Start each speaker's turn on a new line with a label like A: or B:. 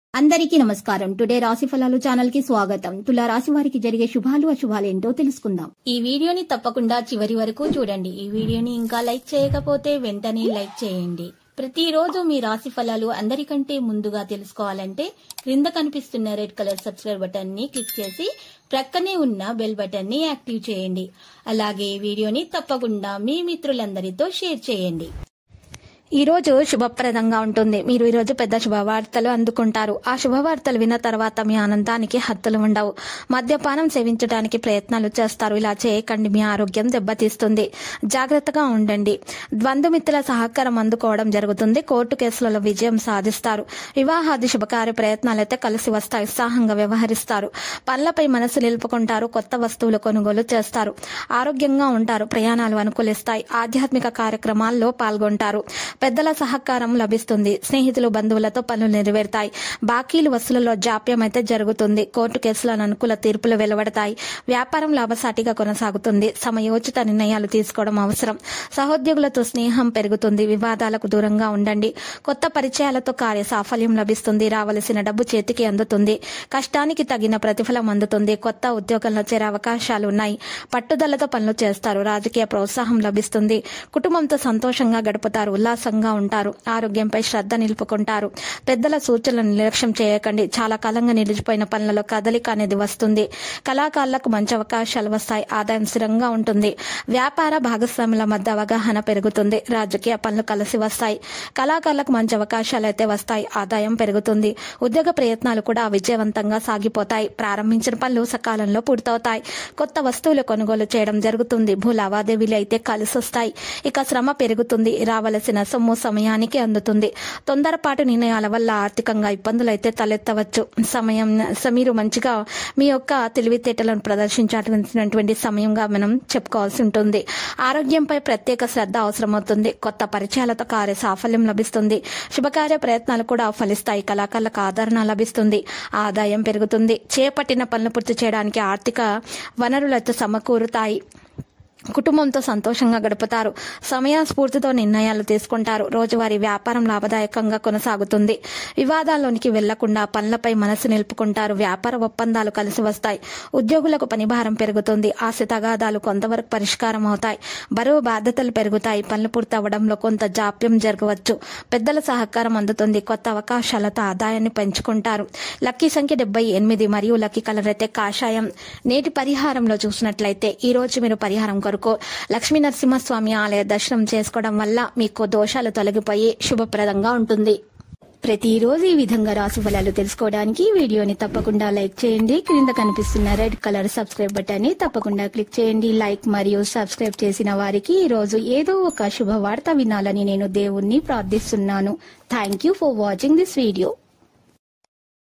A: అందరికీ నమస్కారం టుడే రాశి ఫలాలు ఛానల్ కి స్వాగతం తులా రాశి వారికి జరిగే శుభాలు అశుభాలు ఏంటో తెలుసుకుందాం ఈ వీడియోని తప్పకుండా చివరి వరకు చూడండి ఈ వీడియోని ఇంకా లైక్ చేయకపోతే వెంటనే లైక్ చేయండి ప్రతిరోజు మీ రాశి ఫలాలు అందరికంటే ముందుగా తెలుసుకోవాలంటే క్రింద కనిపిస్తున్న రెడ్ కలర్ సబ్స్క్రైబ్ బటన్ ని క్లిక్ చేసి ప్రక్కనే ఉన్న బెల్ బటన్ ని యాక్టివ్ చేయండి అలాగే ఈ వీడియోని తప్పకుండా మీ మిత్రులందరితో షేర్ చేయండి ఈ రోజు శుభప్రదంగా ఉంటుంది మీరు ఈ రోజు పెద్ద శుభవార్తలు అందుకుంటారు ఆ శుభవార్తలు విన్న తర్వాత మీ ఆనందానికి హద్దులు ఉండవు మద్యపానం సేవించడానికి ప్రయత్నాలు చేస్తారు ఇలా చేయకండి మీ ఆరోగ్యం దెబ్బతీస్తుంది జాగ్రత్తగా ఉండండి ద్వంద్వమిత్రుల సహకారం అందుకోవడం జరుగుతుంది కోర్టు కేసులలో విజయం సాధిస్తారు వివాహాది శుభకార్య ప్రయత్నాలు అయితే కలిసి వస్తాయి ఉత్సాహంగా వ్యవహరిస్తారు పనులపై మనసు నిలుపుకుంటారు కొత్త వస్తువులు కొనుగోలు చేస్తారు ఆరోగ్యంగా ఉంటారు ప్రయాణాలు అనుకూలిస్తాయి ఆధ్యాత్మిక కార్యక్రమాల్లో పాల్గొంటారు పెద్దల సహకారం లభిస్తుంది స్నేహితులు బంధువులతో పనులు నెరవేరుతాయి బాకీలు వసూలులో జాప్యం అయితే జరుగుతుంది కోర్టు కేసులను అనుకూల తీర్పులు వెలువడతాయి వ్యాపారం లాభసాటిగా కొనసాగుతుంది సమయోచిత నిర్ణయాలు తీసుకోవడం అవసరం సహోద్యోగులతో స్నేహం పెరుగుతుంది వివాదాలకు దూరంగా ఉండండి కొత్త పరిచయాలతో కార్య సాఫల్యం లభిస్తుంది రావలసిన డబ్బు చేతికి అందుతుంది కష్టానికి తగిన ప్రతిఫలం అందుతుంది కొత్త ఉద్యోగంలో చేరే అవకాశాలు ఉన్నాయి పట్టుదలతో పనులు చేస్తారు రాజకీయ ప్రోత్సాహం లభిస్తుంది కుటుంబంతో సంతోషంగా గడుపుతారు ఉల్లాసంగా ఉంటారు ఆరోగ్యంపై శ్రద్ధ నిలుపుకుంటారు పెద్దల సూచనలను నిర్లక్ష్యం చేయకండి చాలా కాలంగా నిలిచిపోయిన పనులలో కదలిక అనేది వస్తుంది కళాకారులకు మంచి అవకాశాలు వస్తాయి ఆదాయం స్థిరంగా ఉంటుంది వ్యాపార భాగస్వాముల మధ్య అవగాహన పెరుగుతుంది రాజకీయ పనులు కలిసి వస్తాయి కళాకారులకు మంచి అవకాశాలు అయితే వస్తాయి ఆదాయం పెరుగుతుంది ఉద్యోగ ప్రయత్నాలు కూడా విజయవంతంగా సాగిపోతాయి ప్రారంభించిన పనులు సకాలంలో పూర్తవుతాయి కొత్త వస్తువులు కొనుగోలు చేయడం జరుగుతుంది భూ లావాదేవీలు అయితే కలిసి వస్తాయి ఇక శ్రమ పెరుగుతుంది రావలసిన సొమ్ము సమయానికి అందుతుంది తొందరపాటు నిర్ణయాల వల్ల ఆర్థికంగా ఇబ్బందులు అయితే తలెత్తవచ్చు సమయం స- మీరు మంచిగా మీ యొక్క తెలివితేటలను ప్రదర్శించాల్సినటువంటి సమయంగా మనం చెప్పుకోవాల్సి ఉంటుంది ఆరోగ్యంపై ప్రత్యేక శ్రద్ధ అవసరమవుతుంది కొత్త పరిచయాలతో కార్య సాఫల్యం లభిస్తుంది శుభకార్య ప్రయత్నాలు కూడా ఫలిస్తాయి కళాకారులకు ఆదరణ లభిస్తుంది ఆదాయం పెరుగుతుంది చేపట్టిన పనులు పూర్తి చేయడానికి ఆర్థిక వనరులతో సమకూరుతాయి కుటుంబంతో సంతోషంగా గడుపుతారు సమయ స్ఫూర్తితో నిర్ణయాలు తీసుకుంటారు రోజువారీ వ్యాపారం లాభదాయకంగా కొనసాగుతుంది వివాదాల్లోనికి వెళ్లకుండా పనులపై మనసు నిలుపుకుంటారు వ్యాపార ఒప్పందాలు కలిసి వస్తాయి ఉద్యోగులకు పనిభారం పెరుగుతుంది ఆస్తి తగాదాలు కొంతవరకు పరిష్కారం అవుతాయి బరువు బాధ్యతలు పెరుగుతాయి పనులు పూర్తి అవ్వడంలో కొంత జాప్యం జరగవచ్చు పెద్దల సహకారం అందుతుంది కొత్త అవకాశాలతో ఆదాయాన్ని పెంచుకుంటారు లక్కీ సంఖ్య డెబ్బై ఎనిమిది మరియు లక్కీ కలర్ అయితే కాషాయం నేటి పరిహారంలో చూసినట్లయితే ఈ రోజు మీరు పరిహారం కొరకు లక్ష్మీ నరసింహస్వామి ఆలయ దర్శనం చేసుకోవడం వల్ల మీకు దోషాలు తొలగిపోయి శుభప్రదంగా ఉంటుంది ప్రతిరోజు ఈ విధంగా రాశి ఫలాలు తెలుసుకోవడానికి ఈ వీడియోని తప్పకుండా లైక్ చేయండి క్రింద కనిపిస్తున్న రెడ్ కలర్ సబ్స్క్రైబ్ బటన్ ని తప్పకుండా క్లిక్ చేయండి లైక్ మరియు సబ్స్క్రైబ్ చేసిన వారికి ఈ రోజు ఏదో ఒక శుభవార్త వినాలని నేను దేవుణ్ణి ప్రార్థిస్తున్నాను thank you for watching this video